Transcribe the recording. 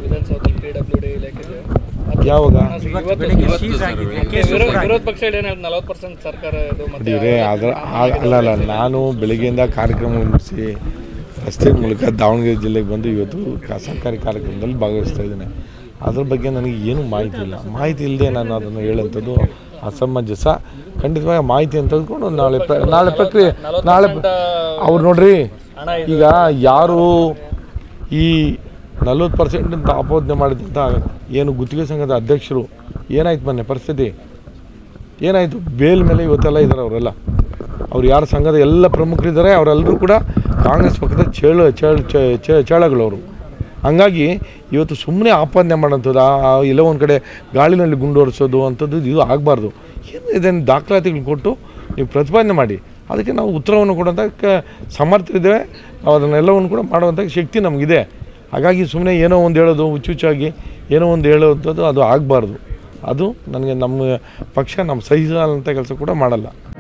ವಿಧಾನಸೌಧದಲ್ಲಿ P W D ಇಲಾಖೆಗೆ ಅದು ಯಾವಾಗ ಇವತ್ತು ಬೆಳಿಗ್ಗೆ ಇವತ್ತು ಸೀಸ್ ಆಗಿದೆ ಕೇಸ್ ವಿರೋಧ ಕೂಡ ಆಗಿದೆ. ವಿರೋಧ ಪಕ್ಷ ಏನು ಹೇಳ್ತಾರೆ ನಲವತ್ತು ಪರ್ಸೆಂಟ್ ಸರ್ಕಾರ ಇದು ಮತ್ತೆ ನೋಡಿದ್ರೆ ಅದರ ಆ- ಅಲ್ಲ ಅಲ್ಲ ನಾನು ಬೆಳಗ್ಗೆಯಿಂದ ಕಾರ್ಯಕ್ರಮ ಮುಗಿಸಿ ರಸ್ತೆ ಮೂಲಕ ದಾವಣಗೆರೆ ಜಿಲ್ಲೆಗೆ ಬಂದು ಇವತ್ತು ಕ- ಸರ್ಕಾರಿ ಕಾರ್ಯಕ್ರಮದಲ್ಲಿ ಭಾಗವಹಿಸ್ತಾ ಇದ್ದೇನೆ ಅದ್ರ ಬಗ್ಗೆ ನನಗೆ ಏನು ಮಾಹಿತಿ ಇಲ್ಲ ಮಾಹಿತಿ ಇಲ್ಲದೆ ನಾನು ಅದನ್ನು ಹೇಳೋಂಥದ್ದು ಅಸಮಂಜಸ ಖಂಡಿತವಾಗಿ ಮಾಹಿತಿ ಅಂತ ತಿಳ್ಕೊಂಡು ನಾಳೆ ಪ್ರ- ನಾಳೆ ಪ್ರಕ್ರಿಯೆ ನಾಳೆ ಅವ್ರು ನೋಡ್ರಿ ಹಣ ಈಗ ಯಾರು ಈ ನಲ್ವತ್ತು ಪರ್ಸೆಂಟ್ ಅಂತ ಆಪೋದನೆ ಮಾಡಿದಂಥ ಏನು ಗುತ್ತಿಗೆ ಸಂಘದ ಅಧ್ಯಕ್ಷರು ಏನಾಯ್ತು ಮೊನ್ನೆ ಪರಿಸ್ಥಿತಿ ಏನಾಯಿತು ಬೇಲ್ ಮೇಲೆ ಇವತ್ತೆಲ್ಲ ಇದ್ದಾರೆ ಅವರೆಲ್ಲ ಅವ್ರು ಯಾರ ಸಂಘದ ಎಲ್ಲ ಪ್ರಮುಖರಿದ್ದಾರೆ ಅವರೆಲ್ಲರೂ ಕೂಡ ಕಾಂಗ್ರೆಸ್ ಪಕ್ಷದ ಚೇಳು ಚೇಳು ಚೇ- ಚೇ- ಚೇಳಗಳವರು ಹಂಗಾಗಿ ಇವತ್ತು ಸುಮ್ಮನೆ ಆಪಾದನೆ ಮಾಡೋಂಥದ್ದು ಆ- ಆ ಎಲ್ಲೋ ಒಂದು ಕಡೆ ಗಾಳಿನಲ್ಲಿ ಗುಂಡೋರಿಸೋದು ಅಂಥದ್ದು ಇದು ಆಗಬಾರ್ದು ಏನು ಇದನ್ನು ದಾಖಲಾತಿಗಳು ಕೊಟ್ಟು ನೀವು ಪ್ರತಿಪಾದನೆ ಮಾಡಿ ಅದಕ್ಕೆ ನಾವು ಉತ್ತರವನ್ನು ಕೊಡುವಂಥ ಕ ಸಮರ್ಥರಿದ್ದೇವೆ ನಾವು ಅದನ್ನೆಲ್ಲವನ್ನು ಕೂಡ ಮಾಡುವಂಥ ಶಕ್ತಿ ನಮಗಿದೆ ಹಾಗಾಗಿ ಸುಮ್ಮನೆ ಏನೋ ಒಂದು ಹೇಳೋದು ಹುಚ್ಚುಚ್ಚಾಗಿ ಏನೋ ಒಂದು ಹೇಳೋವಂಥದ್ದು ಅದು ಆಗಬಾರ್ದು ಅದು ನನಗೆ ನಮ್ಮ ಪಕ್ಷ ನಮ್ಮ ಸಹಿಸಲ್ಲ ಕೆಲಸ ಕೂಡ ಮಾಡಲ್ಲ